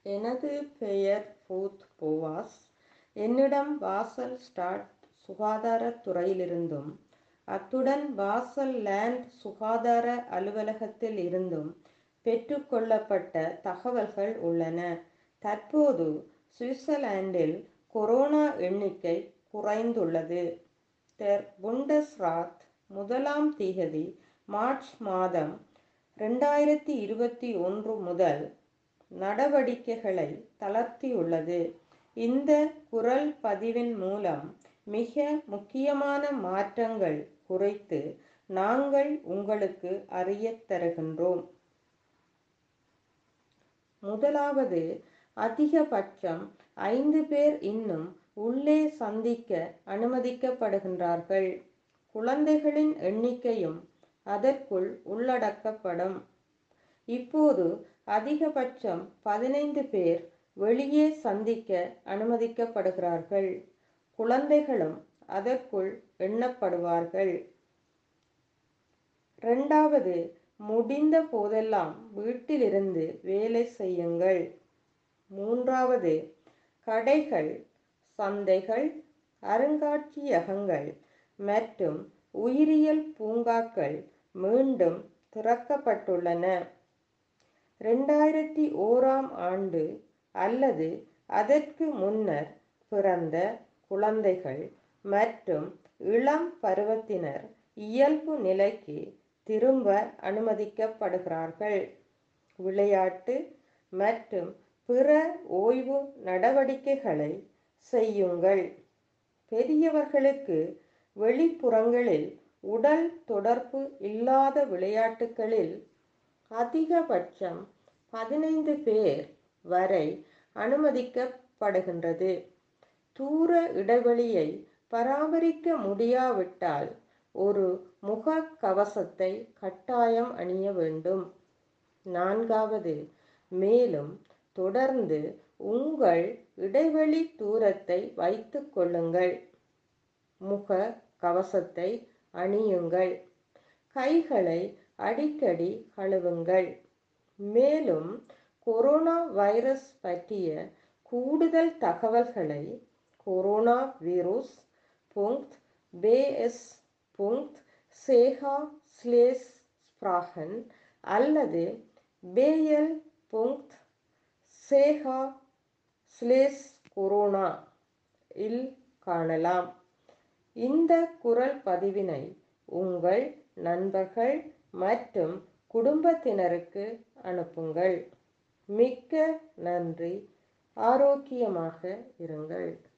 எனது பெயர் Ruth Boaz என்னிடம் வாசல் ஸ்டாட் சுகாதாரத் துறையிலிருந்தும் அத்துடன் வாசல் லேண்ட் சுகாதார அலுவலகத்தில் இருந்தும் பெற்றுக்கொள்ளப்பட்ட தகவல்கள் உள்ளன தற்போது சுவிட்சர்லாந்தில் கொரோனா எண்ணிக்கை குறைந்துள்ளது தெர் புண்டஸ்ராத் முதலாம் திகதி மார்ச் மாதம் ரெண்டாயிரத்தி இருபத்தி ஒன்று முதல் நடவடிக்கைகளை தளர்த்தியுள்ளது இந்த குரல் பதிவின் மூலம் மிக முக்கியமான மாற்றங்கள் குறித்து நாங்கள் உங்களுக்கு அறியத் தருகின்றோம் முதலாவது அதிகபட்சம் ஐந்து பேர் இன்னும் உள்ளே சந்திக்க அனுமதிக்கப்படுகின்றார்கள் குழந்தைகளின் எண்ணிக்கையும் அதற்குள் உள்ளடக்கப்படும் இப்போது அதிகபட்சம் பதினைந்து பேர் வெளியே சந்திக்க அனுமதிக்கப்படுகிறார்கள் குழந்தைகளும் அதற்குள் எண்ணப்படுவார்கள் இரண்டாவது முடிந்த போதெல்லாம் வீட்டிலிருந்து வேலை செய்யுங்கள் மூன்றாவது கடைகள் சந்தைகள் அருங்காட்சியகங்கள் மற்றும் உயிரியல் பூங்காக்கள் மீண்டும் திறக்கப்பட்டுள்ளன ரெண்டாயிரத்தி ஓராம் ஆண்டு அல்லது அதற்கு முன்னர் பிறந்த குழந்தைகள் மற்றும் இளம் பருவத்தினர் இயல்பு நிலைக்கு திரும்ப அனுமதிக்கப்படுகிறார்கள் விளையாட்டு மற்றும் பிற ஓய்வு நடவடிக்கைகளை செய்யுங்கள் பெரியவர்களுக்கு வெளிப்புறங்களில் உடல் தொடர்பு இல்லாத விளையாட்டுகளில் அதிகபட்சம் பதினைந்து பேர் வரை அனுமதிக்கப்படுகின்றது தூர இடைவெளியை பராமரிக்க முடியாவிட்டால் ஒரு முக கவசத்தை கட்டாயம் அணிய வேண்டும் நான்காவது மேலும் தொடர்ந்து உங்கள் இடைவெளி தூரத்தை வைத்துக் கொள்ளுங்கள் முக கவசத்தை அணியுங்கள் கைகளை அடிக்கடி கழுவுங்கள் மேலும் கொரோனா வைரஸ் பற்றிய கூடுதல் தகவல்களை கொரோனா வீரோஸ் புங்க் பேஎஸ் புங்க் சேகா ஸ்லேஸ் ஸ்ப்ராகன் அல்லது பேயல் புங்க் சேகா ஸ்லேஸ் கொரோனா இல் காணலாம் இந்த குரல் பதிவினை உங்கள் நண்பர்கள் மற்றும் குடும்பத்தினருக்கு அனுப்புங்கள் மிக்க நன்றி ஆரோக்கியமாக இருங்கள்